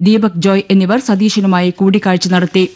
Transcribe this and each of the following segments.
ദീപക് ജോയ് എന്നിവർ സതീശനുമായി കൂടിക്കാഴ്ച നടത്തി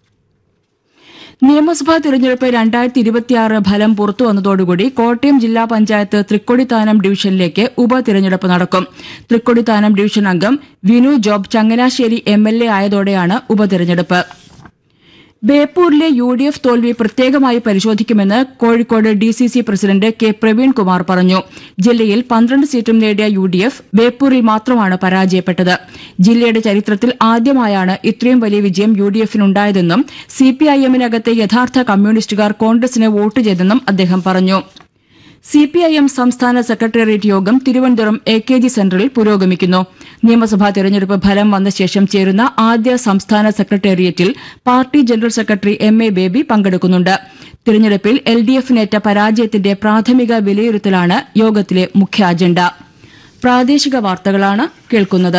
നിയമസഭാ തിരഞ്ഞെടുപ്പ് രണ്ടായിരത്തി ഇരുപത്തിയാറ് ഫലം പുറത്തുവന്നതോടുകൂടി കോട്ടയം ജില്ലാ പഞ്ചായത്ത് തൃക്കൊടിത്താനം ഡിവിഷനിലേക്ക് ഉപതിരഞ്ഞെടുപ്പ് നടക്കും തൃക്കൊടിത്താനം ഡിവിഷൻ അംഗം Vinu Job Changanassery M L A ആയതോടെയാണ് ഉപതിരഞ്ഞെടുപ്പ് ബേപ്പൂരിലെ യു ഡി എഫ് തോൽവി പ്രത്യേകമായി പരിശോധിക്കുമെന്ന് Kozhikode D C C president K Praveenkumar പറഞ്ഞു ജില്ലയിൽ പന്ത്രണ്ട് സീറ്റും നേടിയ യു ഡി എഫ് ബേപ്പൂരിൽ മാത്രമാണ് പരാജയപ്പെട്ടത് ജില്ലയുടെ ചരിത്രത്തിൽ ആദ്യമായാണ് ഇത്രയും വലിയ വിജയം യു ഡി എഫിനുണ്ടായതെന്നും സിപിഐഎമ്മിനകത്തെ യഥാർത്ഥ കമ്മ്യൂണിസ്റ്റുകാർ കോൺഗ്രസിന് വോട്ട് ചെയ്തെന്നും അദ്ദേഹം പറഞ്ഞു സിപിഐഎം സംസ്ഥാന സെക്രട്ടേറിയറ്റ് യോഗം തിരുവനന്തപുരം എ കെ ജി സെന്ററിൽ പുരോഗമിക്കുന്നു നിയമസഭാ തെരഞ്ഞെടുപ്പ് ഫലം വന്ന ശേഷം ചേരുന്ന ആദ്യ സംസ്ഥാന സെക്രട്ടേറിയറ്റിൽ party general secretary M A Baby പങ്കെടുക്കുന്നുണ്ട് തിരഞ്ഞെടുപ്പിൽ എൽ ഡി എഫിനേറ്റ പരാജയത്തിന്റെ പ്രാഥമിക വിലയിരുത്തലാണ് യോഗത്തിലെ മുഖ്യ അജണ്ട പ്രാദേശിക വാർത്തകളാണ് കേൾക്കുന്നത്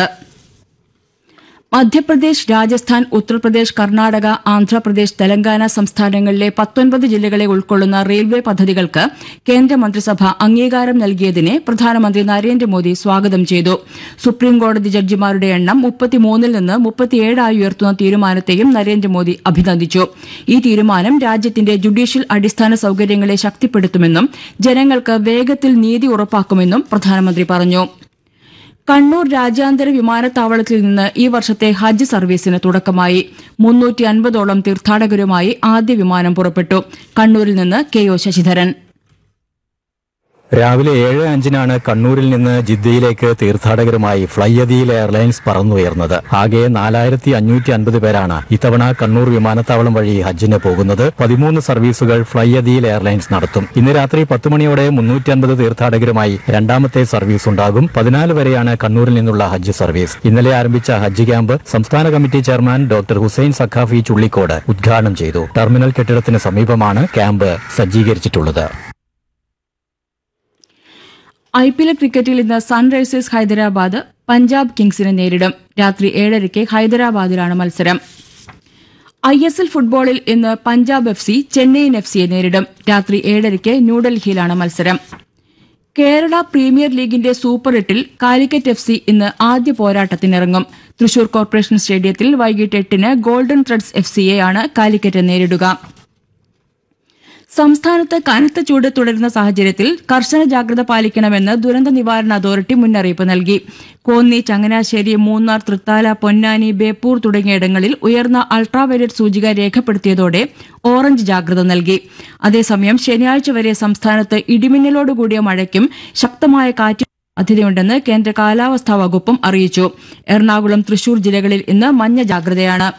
മധ്യപ്രദേശ് രാജസ്ഥാൻ ഉത്തർപ്രദേശ് കർണാടക ആന്ധ്രാപ്രദേശ് തെലങ്കാന സംസ്ഥാനങ്ങളിലെ പത്തൊൻപത് ജില്ലകളെ ഉൾക്കൊള്ളുന്ന റെയിൽവേ പദ്ധതികൾക്ക് കേന്ദ്രമന്ത്രിസഭ അംഗീകാരം നൽകിയതിനെ പ്രധാനമന്ത്രി നരേന്ദ്രമോദി സ്വാഗതം ചെയ്തു സുപ്രീംകോടതി ജഡ്ജിമാരുടെ എണ്ണം മുപ്പത്തിമൂന്നിൽ നിന്ന് മുപ്പത്തിയേഴായി ഉയർത്തുന്ന തീരുമാനത്തെയും നരേന്ദ്രമോദി അഭിനന്ദിച്ചു ഈ തീരുമാനം രാജ്യത്തിന്റെ ജുഡീഷ്യൽ അടിസ്ഥാന സൌകര്യങ്ങളെ ശക്തിപ്പെടുത്തുമെന്നും ജനങ്ങൾക്ക് വേഗത്തിൽ നീതി ഉറപ്പാക്കുമെന്നും പ്രധാനമന്ത്രി പറഞ്ഞു കണ്ണൂർ രാജ്യാന്തര വിമാനത്താവളത്തിൽ നിന്ന് ഈ വർഷത്തെ ഹജ്ജ് സർവീസിന് തുടക്കമായി മുന്നൂറ്റി അൻപതോളം തീർത്ഥാടകരുമായി ആദ്യ വിമാനം പുറപ്പെട്ടു കണ്ണൂരിൽ നിന്ന് കെ ഒ ശശിധരൻ രാവിലെ ഏഴ് അഞ്ചിനാണ് കണ്ണൂരിൽ നിന്ന് ജിദ്ദയിലേക്ക് തീർത്ഥാടകരുമായി ഫ്ലൈയദിയിൽ എയർലൈൻസ് പറന്നുയർന്നത് ആകെ നാലായിരത്തി അഞ്ഞൂറ്റി അൻപത് പേരാണ് ഇത്തവണ കണ്ണൂർ വിമാനത്താവളം വഴി ഹജ്ജിന് പോകുന്നത് പതിമൂന്ന് സർവീസുകൾ ഫ്ലൈയദിയിൽ എയർലൈൻസ് നടത്തും ഇന്ന് രാത്രി പത്ത് മണിയോടെ മുന്നൂറ്റി അൻപത് തീർത്ഥാടകരുമായി രണ്ടാമത്തെ സർവീസ് ഉണ്ടാകും പതിനാല് വരെയാണ് കണ്ണൂരിൽ നിന്നുള്ള ഹജ്ജ് സർവീസ് ഇന്നലെ ആരംഭിച്ച ഹജ്ജ് ക്യാമ്പ് സംസ്ഥാന committee chairman doctor Hussain Saqafi Chullikkode ഉദ്ഘാടനം ചെയ്തു ടെർമിനൽ കെട്ടിടത്തിന് സമീപമാണ് ക്യാമ്പ് സജ്ജീകരിച്ചിട്ടുള്ളത് ഐ പി എൽ ക്രിക്കറ്റിൽ ഇന്ന് സൺറൈസേഴ്സ് ഹൈദരാബാദ് പഞ്ചാബ് കിങ്സിനെ നേരിടും രാത്രി ഏഴരയ്ക്ക് ഹൈദരാബാദിലാണ് മത്സരം ഐ എസ് എൽ ഫുട്ബോളിൽ ഇന്ന് Punjab F C Chennaiyin F സിയെ നേരിടും രാത്രി ഏഴരയ്ക്ക് ന്യൂഡൽഹിയിലാണ് മത്സരം കേരള പ്രീമിയർ ലീഗിന്റെ സൂപ്പർ എട്ടിൽ കാലിക്കറ്റ് എഫ് സി ഇന്ന് ആദ്യ പോരാട്ടത്തിനിറങ്ങും തൃശൂർ കോർപ്പറേഷൻ സ്റ്റേഡിയത്തിൽ വൈകിട്ട് എട്ടിന് ഗോൾഡൻ ത്രെഡ്സ് എഫ് സിയെയാണ് കാലിക്കറ്റ് നേരിടുക സംസ്ഥാനത്ത് കനത്ത ചൂട് തുടരുന്ന സാഹചര്യത്തിൽ കർശന ജാഗ്രത പാലിക്കണമെന്ന് ദുരന്ത നിവാരണ അതോറിറ്റി മുന്നറിയിപ്പ് നൽകി കോന്നി ചങ്ങനാശ്ശേരി മൂന്നാർ തൃത്താല പൊന്നാനി ബേപ്പൂർ തുടങ്ങിയിടങ്ങളിൽ ഉയർന്ന അൾട്രാവയലറ്റ് സൂചിക രേഖപ്പെടുത്തിയതോടെ ഓറഞ്ച് ജാഗ്രത നൽകി അതേസമയം ശനിയാഴ്ച വരെ സംസ്ഥാനത്ത് ഇടിമിന്നലോടുകൂടിയ മഴയ്ക്കും ശക്തമായ കാറ്റ് സാധ്യതയുണ്ടെന്ന് കേന്ദ്ര കാലാവസ്ഥാ വകുപ്പും അറിയിച്ചു എറണാകുളം തൃശൂർ ജില്ലകളിൽ ഇന്ന് മഞ്ഞ ജാഗ്രതയാണ്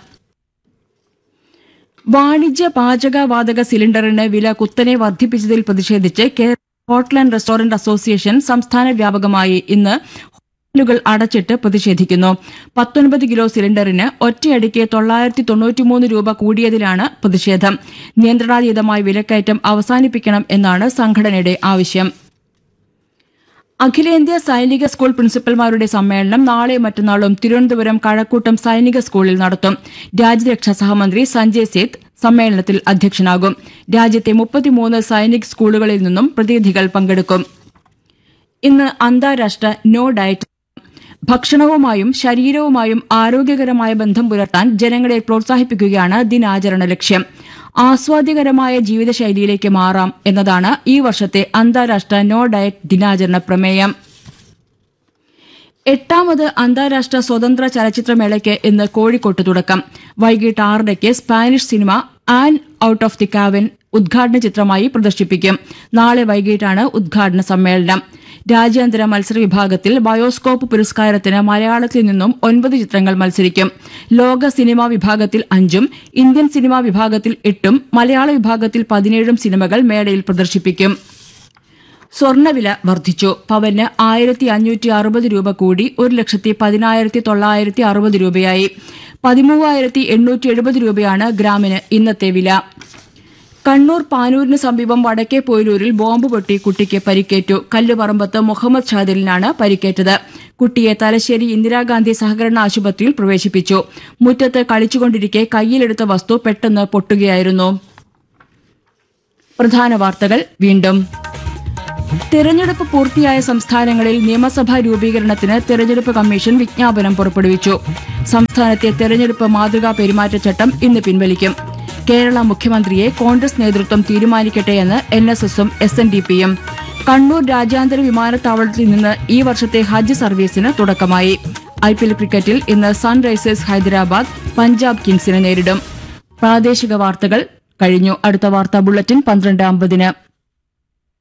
വാണിജ്യ പാചക വാതക സിലിണ്ടറിന് വില കുത്തനെ വർദ്ധിപ്പിച്ചതിൽ പ്രതിഷേധിച്ച് Kerala hotel and restaurant association സംസ്ഥാന വ്യാപകമായി ഇന്ന് ഹോട്ടലുകൾ അടച്ചിട്ട് പ്രതിഷേധിക്കുന്നു പത്തൊൻപത് കിലോ സിലിണ്ടറിന് ഒറ്റയടിക്ക് തൊള്ളായിരത്തി തൊണ്ണൂറ്റിമൂന്ന് രൂപ കൂടിയതിലാണ് പ്രതിഷേധം നിയന്ത്രണാതീതമായ വിലക്കയറ്റം അവസാനിപ്പിക്കണം എന്നാണ് സംഘടനയുടെ ആവശ്യം അഖിലേന്ത്യാ സൈനിക സ്കൂൾ പ്രിൻസിപ്പൽമാരുടെ സമ്മേളനം നാളെ മറ്റന്നാളും തിരുവനന്തപുരം കഴക്കൂട്ടം സൈനിക സ്കൂളിൽ നടത്തും രാജ്യരക്ഷാ സഹമന്ത്രി സഞ്ജയ് സേത്ത് സമ്മേളനത്തിൽ അധ്യക്ഷനാകും രാജ്യത്തെ മുപ്പത്തിമൂന്ന് സൈനിക് സ്കൂളുകളിൽ നിന്നും പ്രതിനിധികൾ പങ്കെടുക്കും ഇന്ന് അന്താരാഷ്ട്ര നോ ഡയറ്റ് ഭക്ഷണവുമായും ശരീരവുമായും ആരോഗ്യകരമായ ബന്ധം പുലർത്താൻ ജനങ്ങളെ പ്രോത്സാഹിപ്പിക്കുകയാണ് ദിനാചരണ ലക്ഷ്യം ആസ്വാദ്യകരമായ ജീവിതശൈലിയിലേക്ക് മാറാം എന്നതാണ് ഈ വർഷത്തെ അന്താരാഷ്ട്ര നോ ഡയറ്റ് ദിനാചരണ പ്രമേയം എട്ടാമത് അന്താരാഷ്ട്ര സ്വതന്ത്ര ചലച്ചിത്രമേളയ്ക്ക് ഇന്ന് കോഴിക്കോട്ട് തുടക്കം വൈകിട്ട് ആറരയ്ക്ക് Spanish cinema an out of the cave ഉദ്ഘാടന ചിത്രമായി പ്രദർശിപ്പിക്കും നാളെ വൈകിട്ടാണ് ഉദ്ഘാടന സമ്മേളനം രാജ്യാന്തര മത്സര വിഭാഗത്തിൽ ബയോസ്കോപ്പ് പുരസ്കാരത്തിന് മലയാളത്തിൽ നിന്നും ഒൻപത് ചിത്രങ്ങൾ മത്സരിക്കും ലോക സിനിമാ വിഭാഗത്തിൽ അഞ്ചും ഇന്ത്യൻ സിനിമാ വിഭാഗത്തിൽ എട്ടും മലയാള വിഭാഗത്തിൽ പതിനേഴും സിനിമകൾ മേളയിൽ പ്രദർശിപ്പിക്കും സ്വർണ്ണവില വർദ്ധിച്ചു പവന് ആയിരത്തി അഞ്ഞൂറ്റി അറുപത് രൂപ കൂടി ഒരു ലക്ഷത്തി പതിനായിരത്തി തൊള്ളായിരത്തി അറുപത് രൂപയായി പതിമൂവായിരത്തി എണ്ണൂറ്റി എഴുപത് രൂപയാണ് ഗ്രാമിന് ഇന്നത്തെ വില കണ്ണൂർ പാനൂരിന് സമീപം വടക്കേ പോയിലൂരിൽ ബോംബ് പൊട്ടി കുട്ടിക്ക് പരിക്കേറ്റു കല്ലുപറമ്പത്ത് മുഹമ്മദ് ഷാദിലിനാണ് പരിക്കേറ്റത് കുട്ടിയെ തലശ്ശേരി ഇന്ദിരാഗാന്ധി സഹകരണ ആശുപത്രിയിൽ പ്രവേശിപ്പിച്ചു മുറ്റത്ത് കളിച്ചുകൊണ്ടിരിക്കെ കയ്യിലെടുത്ത വസ്തു പെട്ടെന്ന് പൊട്ടുകയായിരുന്നു പ്രധാന വാർത്തകൾ വീണ്ടും തെരഞ്ഞെടുപ്പ് പൂർത്തിയായ സംസ്ഥാനങ്ങളിൽ നിയമസഭാ രൂപീകരണത്തിന് തെരഞ്ഞെടുപ്പ് കമ്മീഷൻ വിജ്ഞാപനം പുറപ്പെടുവിച്ചു സംസ്ഥാനത്തെ തെരഞ്ഞെടുപ്പ് മാതൃകാ പെരുമാറ്റച്ചട്ടം ഇന്ന് പിൻവലിക്കും കേരള മുഖ്യമന്ത്രിയെ കോൺഗ്രസ് നേതൃത്വം തീരുമാനിക്കട്ടെയെന്ന് എൻ എസ് എസും എസ് എൻ ഡി പിയും കണ്ണൂർ രാജ്യാന്തര വിമാനത്താവളത്തിൽ നിന്ന് ഈ വർഷത്തെ ഹജ്ജ് സർവീസിന് തുടക്കമായി ഐ പി എൽ ക്രിക്കറ്റിൽ ഇന്ന് സൺറൈസേഴ്സ് ഹൈദരാബാദ് പഞ്ചാബ് കിങ്സിനെ നേരിടും പ്രാദേശിക വാർത്തകൾ കഴിഞ്ഞു അടുത്ത വാർത്താ ബുള്ളറ്റിൻ പന്ത്രണ്ട് അമ്പതിന്